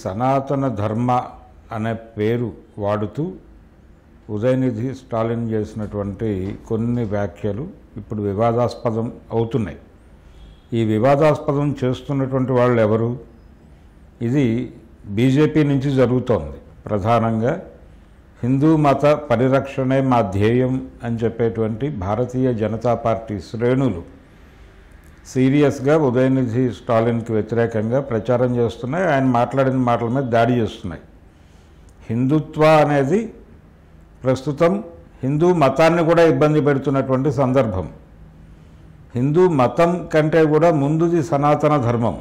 సనాతన ధర్మ అనే పేరు వాడుతూ ఉదయనిధి స్టాలిన్ చేసినటువంటి కొన్ని వ్యాఖ్యలు ఇప్పుడు వివాదాస్పదం అవుతున్నాయి ఈ వివాదాస్పదం చేస్తున్నటువంటి వాళ్ళు ఎవరు ఇది బీజేపీ నుంచి జరుగుతోంది ప్రధానంగా హిందూ మత పరిరక్షణే మా ధ్యేయం అని చెప్పేటువంటి భారతీయ జనతా పార్టీ శ్రేణులు సీరియస్గా ఉదయనిధి స్టాలిన్కి వ్యతిరేకంగా ప్రచారం చేస్తున్నాయి ఆయన మాట్లాడిన మాటల మీద దాడి చేస్తున్నాయి హిందుత్వ అనేది ప్రస్తుతం హిందూ మతాన్ని కూడా ఇబ్బంది పెడుతున్నటువంటి సందర్భం హిందూ మతం కంటే కూడా ముందుది సనాతన ధర్మం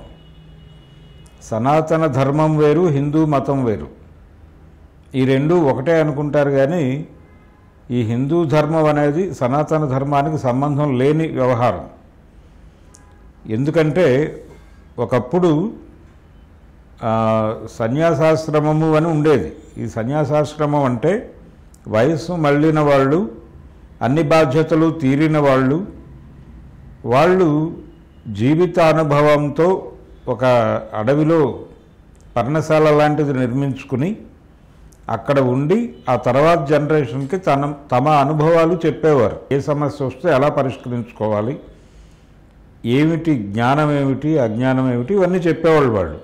సనాతన ధర్మం వేరు హిందూ మతం వేరు ఈ రెండు ఒకటే అనుకుంటారు కానీ ఈ హిందూ ధర్మం అనేది సనాతన ధర్మానికి సంబంధం లేని వ్యవహారం ఎందుకంటే ఒకప్పుడు ఆ, సన్యాసాశ్రమము అని ఉండేది ఈ సన్యాసాశ్రమం అంటే వయస్సు మళ్ళిన వాళ్ళు అన్ని బాధ్యతలు తీరిన వాళ్ళు వాళ్ళు జీవిత అనుభవంతో ఒక అడవిలో పర్ణశాల లాంటిది నిర్మించుకుని అక్కడ ఉండి ఆ తర్వాత జనరేషన్కి తన తమ అనుభవాలు చెప్పేవారు ఏ సమస్య వస్తే ఎలా పరిష్కరించుకోవాలి ఏమిటి జ్ఞానం ఏమిటి అజ్ఞానం ఏమిటి ఇవన్నీ చెప్పేవాళ్ళు వాళ్ళు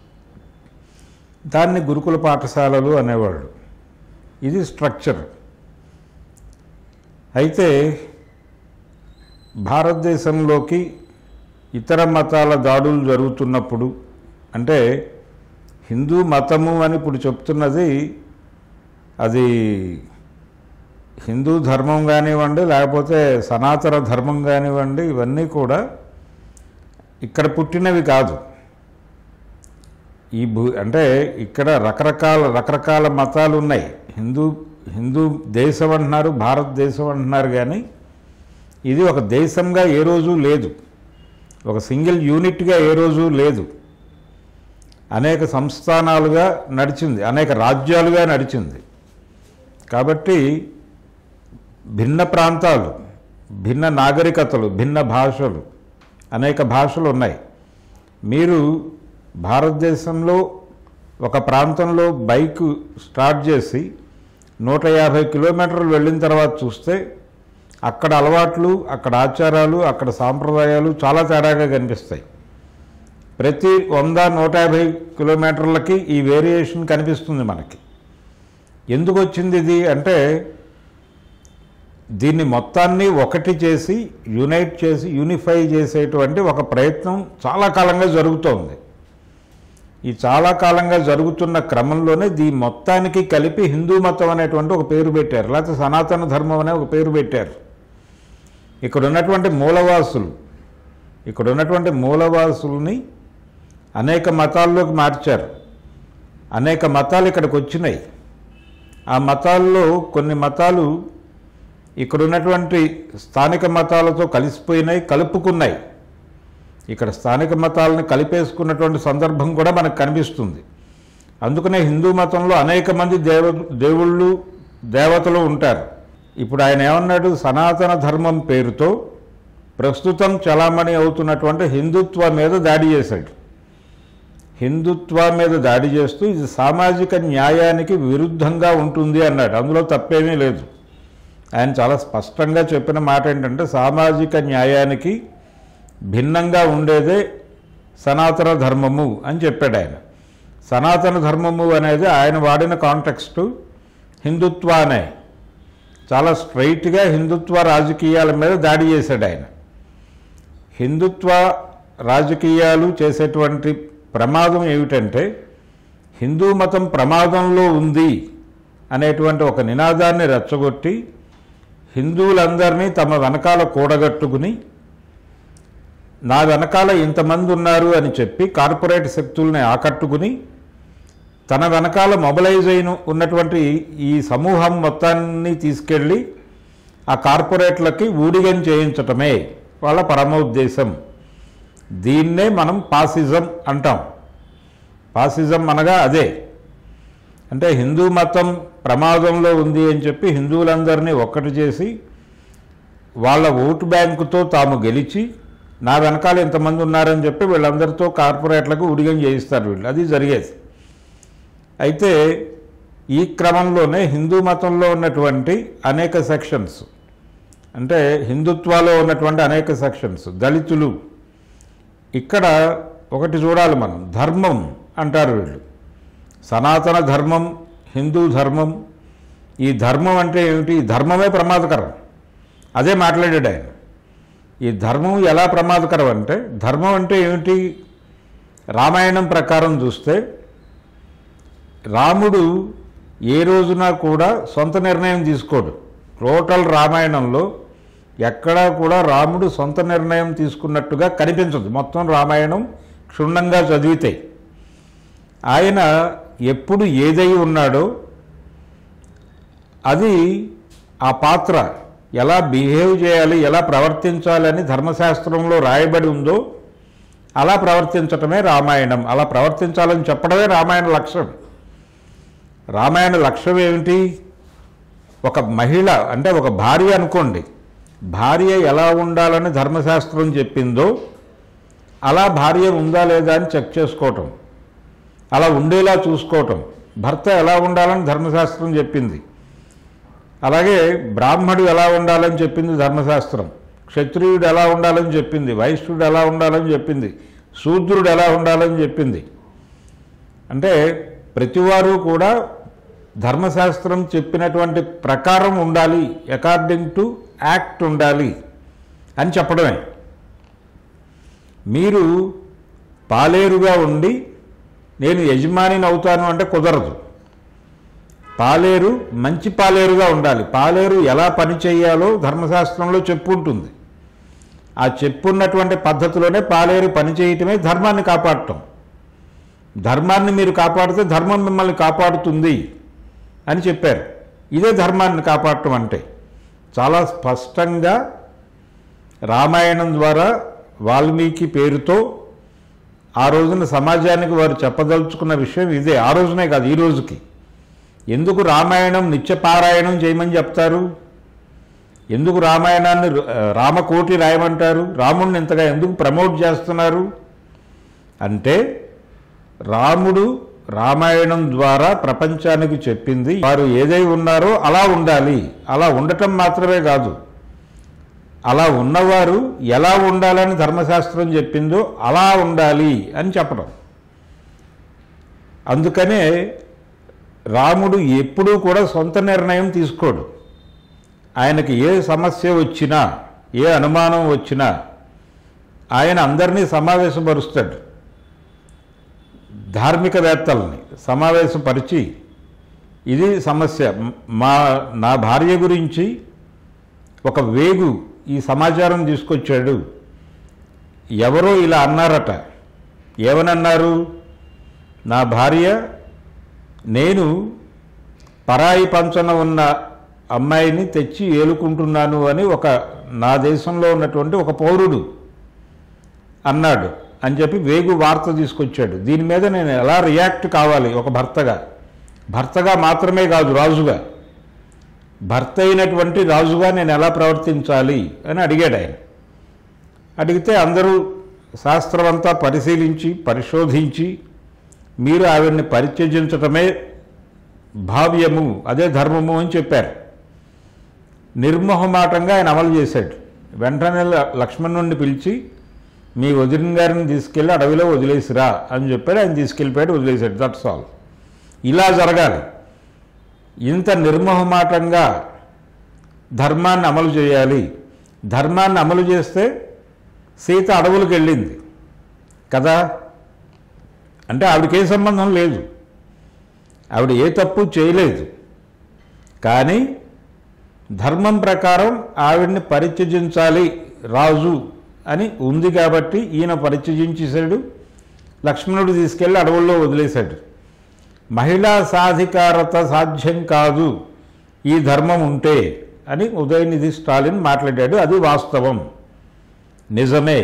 దాన్ని గురుకుల పాఠశాలలు అనేవాళ్ళు ఇది స్ట్రక్చర్ అయితే భారతదేశంలోకి ఇతర మతాల దాడులు జరుగుతున్నప్పుడు అంటే హిందూ మతము అని ఇప్పుడు చెప్తున్నది అది హిందూ ధర్మం కానివ్వండి లేకపోతే సనాతన ధర్మం కానివ్వండి ఇవన్నీ కూడా ఇక్కడ పుట్టినవి కాదు ఈ భూ అంటే ఇక్కడ రకరకాల రకరకాల మతాలు ఉన్నాయి హిందూ హిందూ దేశం అంటున్నారు భారతదేశం అంటున్నారు కానీ ఇది ఒక దేశంగా ఏ రోజు లేదు ఒక సింగిల్ యూనిట్గా ఏ రోజు లేదు అనేక సంస్థానాలుగా నడిచింది అనేక రాజ్యాలుగా నడిచింది కాబట్టి భిన్న ప్రాంతాలు భిన్న నాగరికతలు భిన్న భాషలు అనేక భాషలు ఉన్నాయి మీరు భారతదేశంలో ఒక ప్రాంతంలో బైక్ స్టార్ట్ చేసి నూట యాభై కిలోమీటర్లు వెళ్ళిన తర్వాత చూస్తే అక్కడ అలవాట్లు అక్కడ ఆచారాలు అక్కడ సాంప్రదాయాలు చాలా తేడాగా కనిపిస్తాయి ప్రతి వంద నూట యాభై కిలోమీటర్లకి ఈ వేరియేషన్ కనిపిస్తుంది మనకి ఎందుకు వచ్చింది ఇది అంటే దీన్ని మొత్తాన్ని ఒకటి చేసి యునైట్ చేసి యూనిఫై చేసేటువంటి ఒక ప్రయత్నం చాలా కాలంగా జరుగుతోంది ఈ చాలా కాలంగా జరుగుతున్న క్రమంలోనే దీని మొత్తానికి కలిపి హిందూ మతం అనేటువంటి ఒక పేరు పెట్టారు లేకపోతే సనాతన ధర్మం అనే ఒక పేరు పెట్టారు ఇక్కడ ఉన్నటువంటి మూలవాసులు ఇక్కడ ఉన్నటువంటి మూలవాసుల్ని అనేక మతాల్లోకి మార్చారు అనేక మతాలు ఇక్కడికి వచ్చినాయి ఆ మతాల్లో కొన్ని మతాలు ఇక్కడ ఉన్నటువంటి స్థానిక మతాలతో కలిసిపోయినాయి కలుపుకున్నాయి ఇక్కడ స్థానిక మతాలను కలిపేసుకున్నటువంటి సందర్భం కూడా మనకు కనిపిస్తుంది అందుకనే హిందూ మతంలో అనేక మంది దేవ దేవుళ్ళు దేవతలు ఉంటారు ఇప్పుడు ఆయన ఏమన్నాడు సనాతన ధర్మం పేరుతో ప్రస్తుతం చలామణి అవుతున్నటువంటి హిందుత్వ మీద దాడి చేశాడు హిందుత్వ మీద దాడి చేస్తూ ఇది సామాజిక న్యాయానికి విరుద్ధంగా ఉంటుంది అన్నాడు అందులో తప్పేమీ లేదు ఆయన చాలా స్పష్టంగా చెప్పిన మాట ఏంటంటే సామాజిక న్యాయానికి భిన్నంగా ఉండేదే సనాతన ధర్మము అని చెప్పాడు ఆయన సనాతన ధర్మము అనేది ఆయన వాడిన కాంటెక్స్టు హిందుత్వ అనే చాలా స్ట్రైట్గా హిందుత్వ రాజకీయాల మీద దాడి చేశాడు ఆయన హిందుత్వ రాజకీయాలు చేసేటువంటి ప్రమాదం ఏమిటంటే హిందూ మతం ప్రమాదంలో ఉంది అనేటువంటి ఒక నినాదాన్ని రెచ్చగొట్టి హిందువులందరినీ తమ వెనకాల కూడగట్టుకుని నా వెనకాల ఇంతమంది ఉన్నారు అని చెప్పి కార్పొరేట్ శక్తుల్ని ఆకట్టుకుని తన వెనకాల మొబలైజ్ అయిన ఉన్నటువంటి ఈ సమూహం మొత్తాన్ని తీసుకెళ్ళి ఆ కార్పొరేట్లకి ఊడిగం చేయించటమే వాళ్ళ పరమోద్దేశం దీన్నే మనం పాసిజం అంటాం పాసిజం అనగా అదే అంటే హిందూ మతం ప్రమాదంలో ఉంది అని చెప్పి హిందువులందరినీ ఒక్కటి చేసి వాళ్ళ ఓటు బ్యాంకుతో తాము గెలిచి నా వెనకాల ఇంతమంది ఉన్నారని చెప్పి వీళ్ళందరితో కార్పొరేట్లకు ఉడిగం చేయిస్తారు వీళ్ళు అది జరిగేది అయితే ఈ క్రమంలోనే హిందూ మతంలో ఉన్నటువంటి అనేక సెక్షన్స్ అంటే హిందుత్వాలో ఉన్నటువంటి అనేక సెక్షన్స్ దళితులు ఇక్కడ ఒకటి చూడాలి మనం ధర్మం అంటారు వీళ్ళు సనాతన ధర్మం హిందూ ధర్మం ఈ ధర్మం అంటే ఏమిటి ఈ ధర్మమే ప్రమాదకరం అదే మాట్లాడాడు ఆయన ఈ ధర్మం ఎలా ప్రమాదకరం అంటే ధర్మం అంటే ఏమిటి రామాయణం ప్రకారం చూస్తే రాముడు ఏ రోజున కూడా సొంత నిర్ణయం తీసుకోడు టోటల్ రామాయణంలో ఎక్కడా కూడా రాముడు సొంత నిర్ణయం తీసుకున్నట్టుగా కనిపించదు మొత్తం రామాయణం క్షుణ్ణంగా చదివితే ఆయన ఎప్పుడు ఏదై ఉన్నాడో అది ఆ పాత్ర ఎలా బిహేవ్ చేయాలి ఎలా ప్రవర్తించాలి అని ధర్మశాస్త్రంలో రాయబడి ఉందో అలా ప్రవర్తించటమే రామాయణం అలా ప్రవర్తించాలని చెప్పడమే రామాయణ లక్ష్యం రామాయణ లక్ష్యం ఏమిటి ఒక మహిళ అంటే ఒక భార్య అనుకోండి భార్య ఎలా ఉండాలని ధర్మశాస్త్రం చెప్పిందో అలా భార్య ఉందా లేదా అని చెక్ చేసుకోవటం అలా ఉండేలా చూసుకోవటం భర్త ఎలా ఉండాలని ధర్మశాస్త్రం చెప్పింది అలాగే బ్రాహ్మడు ఎలా ఉండాలని చెప్పింది ధర్మశాస్త్రం క్షత్రియుడు ఎలా ఉండాలని చెప్పింది వైశ్యుడు ఎలా ఉండాలని చెప్పింది శూద్రుడు ఎలా ఉండాలని చెప్పింది అంటే ప్రతివారు కూడా ధర్మశాస్త్రం చెప్పినటువంటి ప్రకారం ఉండాలి అకార్డింగ్ టు యాక్ట్ ఉండాలి అని చెప్పడమే మీరు పాలేరుగా ఉండి నేను యజమానిని అవుతాను అంటే కుదరదు పాలేరు మంచి పాలేరుగా ఉండాలి పాలేరు ఎలా పని చేయాలో ధర్మశాస్త్రంలో చెప్పు ఉంటుంది ఆ చెప్పున్నటువంటి పద్ధతిలోనే పాలేరు పని చేయటమే ధర్మాన్ని కాపాడటం ధర్మాన్ని మీరు కాపాడితే ధర్మం మిమ్మల్ని కాపాడుతుంది అని చెప్పారు ఇదే ధర్మాన్ని కాపాడటం అంటే చాలా స్పష్టంగా రామాయణం ద్వారా వాల్మీకి పేరుతో ఆ రోజున సమాజానికి వారు చెప్పదలుచుకున్న విషయం ఇదే ఆ రోజునే కాదు ఈ రోజుకి ఎందుకు రామాయణం నిత్యపారాయణం చేయమని చెప్తారు ఎందుకు రామాయణాన్ని ఆ, రామకోటి రాయమంటారు రాముడిని ఇంతగా ఎందుకు ప్రమోట్ చేస్తున్నారు అంటే రాముడు రామాయణం ద్వారా ప్రపంచానికి చెప్పింది వారు ఏదై ఉన్నారో అలా ఉండాలి అలా ఉండటం మాత్రమే కాదు అలా ఉన్నవారు ఎలా ఉండాలని ధర్మశాస్త్రం చెప్పిందో అలా ఉండాలి అని చెప్పడం అందుకనే రాముడు ఎప్పుడూ కూడా సొంత నిర్ణయం తీసుకోడు ఆయనకి ఏ సమస్య వచ్చినా ఏ అనుమానం వచ్చినా ఆయన అందరినీ సమావేశపరుస్తాడు ధార్మికవేత్తల్ని సమావేశపరిచి ఇది సమస్య మ్- మా నా భార్య గురించి ఒక వేగు ఈ సమాచారం తీసుకొచ్చాడు ఎవరో ఇలా అన్నారట ఏమనన్నారు నా భార్య నేను పరాయి పంచన ఉన్న అమ్మాయిని తెచ్చి ఏలుకుంటున్నాను అని ఒక నా దేశంలో ఉన్నటువంటి ఒక పౌరుడు అన్నాడు అని చెప్పి వేగు వార్త తీసుకొచ్చాడు దీని మీద నేను ఎలా రియాక్ట్ కావాలి ఒక భర్తగా భర్తగా మాత్రమే కాదు రాజుగా భర్త అయినటువంటి రాజుగా నేను ఎలా ప్రవర్తించాలి అని అడిగాడు ఆయన అడిగితే అందరూ శాస్త్రమంతా పరిశీలించి పరిశోధించి మీరు ఆవిడ్ని పరిత్యజించటమే భావ్యము అదే ధర్మము అని చెప్పారు నిర్మోహమాటంగా ఆయన అమలు చేశాడు వెంటనే ల- లక్ష్మణుడిని పిలిచి మీ వదిన గారిని తీసుకెళ్ళి అడవిలో వదిలేసిరా అని చెప్పాడు ఆయన తీసుకెళ్ళిపోయాడు వదిలేశాడు దట్స్ ఆల్ ఇలా జరగాలి ఇంత నిర్మోహమాటంగా ధర్మాన్ని అమలు చేయాలి ధర్మాన్ని అమలు చేస్తే సీత అడవులకు వెళ్ళింది కదా అంటే ఆవిడకి ఏ సంబంధం లేదు ఆవిడ ఏ తప్పు చేయలేదు కానీ ధర్మం ప్రకారం ఆవిడ్ని పరిత్యజించాలి రాజు అని ఉంది కాబట్టి ఈయన పరిత్యజించేశాడు లక్ష్మణుడు తీసుకెళ్ళి అడవుల్లో వదిలేశాడు మహిళా సాధికారత సాధ్యం కాదు ఈ ధర్మం ఉంటే అని ఉదయనిధి స్టాలిన్ మాట్లాడాడు అది వాస్తవం నిజమే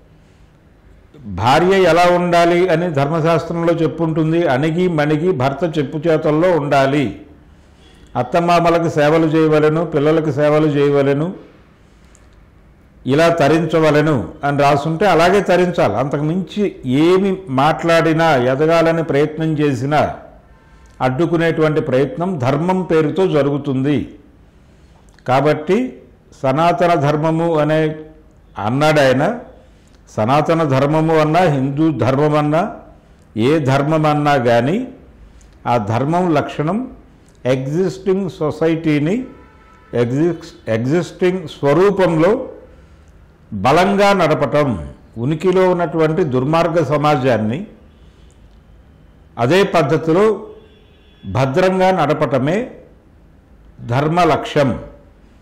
భార్య ఎలా ఉండాలి అని ధర్మశాస్త్రంలో చెప్పుంటుంది అణిగి మణిగి భర్త చెప్పు చేతల్లో ఉండాలి అత్తమామలకు సేవలు చేయవలెను పిల్లలకు సేవలు చేయవలెను ఇలా తరించవలెను అని రాసుంటే అలాగే తరించాలి అంతకు మించి ఏమి మాట్లాడినా ఎదగాలని ప్రయత్నం చేసినా అడ్డుకునేటువంటి ప్రయత్నం ధర్మం పేరుతో జరుగుతుంది కాబట్టి సనాతన ధర్మము అనే అన్నాడు ఆయన సనాతన ధర్మము అన్నా హిందూ ధర్మం అన్నా ఏ ధర్మం అన్నా కానీ ఆ ధర్మం లక్షణం ఎగ్జిస్టింగ్ సొసైటీని ఎగ్జిస్ ఎగ్జిస్టింగ్ స్వరూపంలో బలంగా నడపటం ఉనికిలో ఉన్నటువంటి దుర్మార్గ సమాజాన్ని అదే పద్ధతిలో భద్రంగా నడపటమే ధర్మ లక్ష్యం